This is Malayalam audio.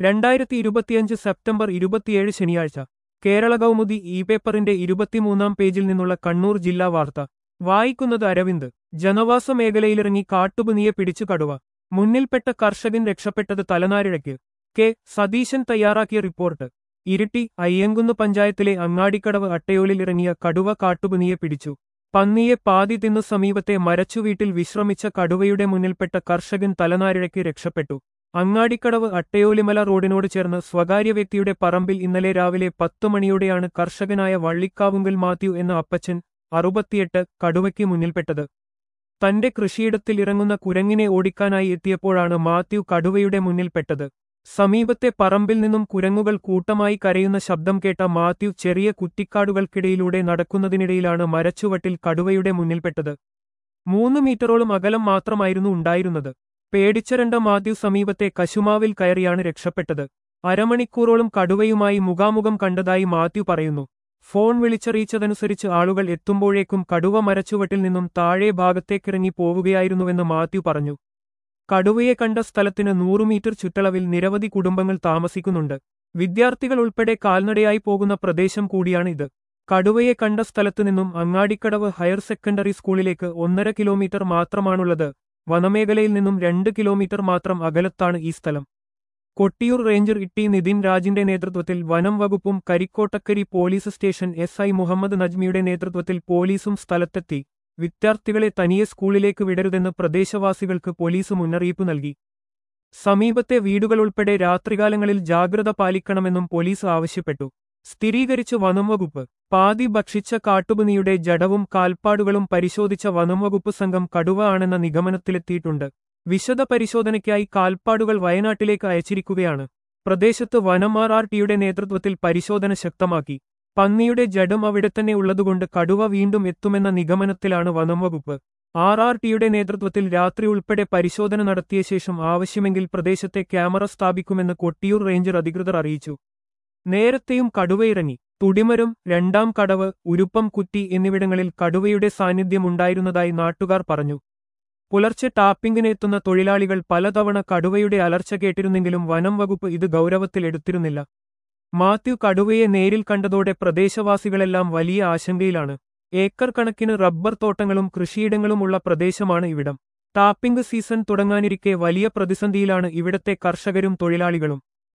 രണ്ടായിരത്തി ഇരുപത്തിയഞ്ച് സെപ്റ്റംബർ ഇരുപത്തിയേഴ് ശനിയാഴ്ച കേരള കൗമുദി ഇ പേപ്പറിന്റെ ഇരുപത്തിമൂന്നാം പേജിൽ നിന്നുള്ള കണ്ണൂർ ജില്ലാ വാർത്ത വായിക്കുന്നത് അരവിന്ദ് ജനവാസ മേഖലയിലിറങ്ങി കാട്ടുപുനിയെ പിടിച്ചു കടുവ മുന്നിൽപ്പെട്ട കർഷകൻ രക്ഷപ്പെട്ടത് തലനാരിഴയ്ക്ക് കെ സതീശൻ തയ്യാറാക്കിയ റിപ്പോർട്ട് ഇരിട്ടി അയ്യങ്കുന്ന് പഞ്ചായത്തിലെ അങ്ങാടിക്കടവ് അട്ടയോലിലിറങ്ങിയ കടുവ കാട്ടുപുനിയെ പിടിച്ചു പന്നിയെ പാതി തിന്നു സമീപത്തെ മരച്ചുവീട്ടിൽ വിശ്രമിച്ച കടുവയുടെ മുന്നിൽപ്പെട്ട കർഷകൻ തലനാരിഴയ്ക്ക് രക്ഷപ്പെട്ടു അങ്ങാടിക്കടവ് അട്ടയോലിമല റോഡിനോട് ചേർന്ന് സ്വകാര്യ വ്യക്തിയുടെ പറമ്പിൽ ഇന്നലെ രാവിലെ പത്തു മണിയോടെയാണ് കർഷകനായ വള്ളിക്കാവുങ്കൽ മാത്യു എന്ന അപ്പച്ചൻ അറുപത്തിയെട്ട് കടുവയ്ക്ക് മുന്നിൽപ്പെട്ടത് തന്റെ കൃഷിയിടത്തിൽ ഇറങ്ങുന്ന കുരങ്ങിനെ ഓടിക്കാനായി എത്തിയപ്പോഴാണ് മാത്യു കടുവയുടെ മുന്നിൽപ്പെട്ടത് സമീപത്തെ പറമ്പിൽ നിന്നും കുരങ്ങുകൾ കൂട്ടമായി കരയുന്ന ശബ്ദം കേട്ട മാത്യു ചെറിയ കുറ്റിക്കാടുകൾക്കിടയിലൂടെ നടക്കുന്നതിനിടയിലാണ് മരച്ചുവട്ടിൽ കടുവയുടെ മുന്നിൽപ്പെട്ടത് മൂന്ന് മീറ്ററോളം അകലം മാത്രമായിരുന്നു ഉണ്ടായിരുന്നത് പേടിച്ചരണ്ട മാത്യു സമീപത്തെ കശുമാവിൽ കയറിയാണ് രക്ഷപ്പെട്ടത് അരമണിക്കൂറോളം കടുവയുമായി മുഖാമുഖം കണ്ടതായി മാത്യു പറയുന്നു ഫോൺ വിളിച്ചറിയിച്ചതനുസരിച്ച് ആളുകൾ എത്തുമ്പോഴേക്കും കടുവ മരച്ചുവട്ടിൽ നിന്നും താഴെ ഭാഗത്തേക്കിറങ്ങി പോവുകയായിരുന്നുവെന്ന് മാത്യു പറഞ്ഞു കടുവയെ കണ്ട സ്ഥലത്തിന് നൂറു മീറ്റർ ചുറ്റളവിൽ നിരവധി കുടുംബങ്ങൾ താമസിക്കുന്നുണ്ട് വിദ്യാർത്ഥികൾ ഉൾപ്പെടെ കാൽനടയായി പോകുന്ന പ്രദേശം കൂടിയാണ് ഇത് കടുവയെ കണ്ട സ്ഥലത്തുനിന്നും അങ്ങാടിക്കടവ് ഹയർ സെക്കൻഡറി സ്കൂളിലേക്ക് ഒന്നര കിലോമീറ്റർ മാത്രമാണുള്ളത് വനമേഖലയിൽ നിന്നും രണ്ട് കിലോമീറ്റർ മാത്രം അകലത്താണ് ഈ സ്ഥലം കൊട്ടിയൂർ റേഞ്ചർ ഇട്ടി നിതിൻ രാജിന്റെ നേതൃത്വത്തിൽ വനം വകുപ്പും Karikkottakkari police station S I Muhammad നജ്മിയുടെ നേതൃത്വത്തിൽ പോലീസും സ്ഥലത്തെത്തി വിദ്യാർത്ഥികളെ തനിയെ സ്കൂളിലേക്ക് വിടരുതെന്ന് പ്രദേശവാസികൾക്ക് പോലീസ് മുന്നറിയിപ്പ് നൽകി സമീപത്തെ വീടുകളുൾപ്പെടെ രാത്രികാലങ്ങളിൽ ജാഗ്രത പാലിക്കണമെന്നും പോലീസ് ആവശ്യപ്പെട്ടു സ്ഥിരീകരിച്ച് വനംവകുപ്പ് പാതി ഭക്ഷിച്ച കാട്ടുപുനിയുടെ ജഡവും കാൽപ്പാടുകളും പരിശോധിച്ച വനംവകുപ്പ് സംഘം കടുവ ആണെന്ന നിഗമനത്തിലെത്തിയിട്ടുണ്ട് വിശദ പരിശോധനയ്ക്കായി കാൽപ്പാടുകൾ വയനാട്ടിലേക്ക് അയച്ചിരിക്കുകയാണ് പ്രദേശത്ത് വനം ആർ ആർ ടിയുടെ നേതൃത്വത്തിൽ പരിശോധന ശക്തമാക്കി പന്നിയുടെ ജഡം അവിടെ തന്നെ ഉള്ളതുകൊണ്ട് കടുവ വീണ്ടും എത്തുമെന്ന നിഗമനത്തിലാണ് വനംവകുപ്പ് ആർ ആർ ടിയുടെ നേതൃത്വത്തിൽ രാത്രി ഉൾപ്പെടെ പരിശോധന നടത്തിയ ശേഷം ആവശ്യമെങ്കിൽ പ്രദേശത്തെ ക്യാമറ സ്ഥാപിക്കുമെന്ന് കൊട്ടിയൂർ റേഞ്ചർ അധികൃതർ അറിയിച്ചു നേരത്തെയും കടുവയിറങ്ങി തുടിമരം രണ്ടാം കടവ് ഉരുപ്പം കുറ്റി എന്നിവിടങ്ങളിൽ കടുവയുടെ സാന്നിധ്യമുണ്ടായിരുന്നതായി നാട്ടുകാർ പറഞ്ഞു പുലർച്ചെ ടാപ്പിംഗിനെത്തുന്ന തൊഴിലാളികൾ പലതവണ കടുവയുടെ അലർച്ച കേട്ടിരുന്നെങ്കിലും വനം വകുപ്പ് ഇത് ഗൗരവത്തിലെടുത്തിരുന്നില്ല മാത്യു കടുവയെ നേരിൽ കണ്ടതോടെ പ്രദേശവാസികളെല്ലാം വലിയ ആശങ്കയിലാണ് ഏക്കർ കണക്കിന് റബ്ബർ തോട്ടങ്ങളും കൃഷിയിടങ്ങളുമുള്ള പ്രദേശമാണ് ഇവിടം ടാപ്പിംഗ് സീസൺ തുടങ്ങാനിരിക്കെ വലിയ പ്രതിസന്ധിയിലാണ് ഇവിടത്തെ കർഷകരും തൊഴിലാളികളും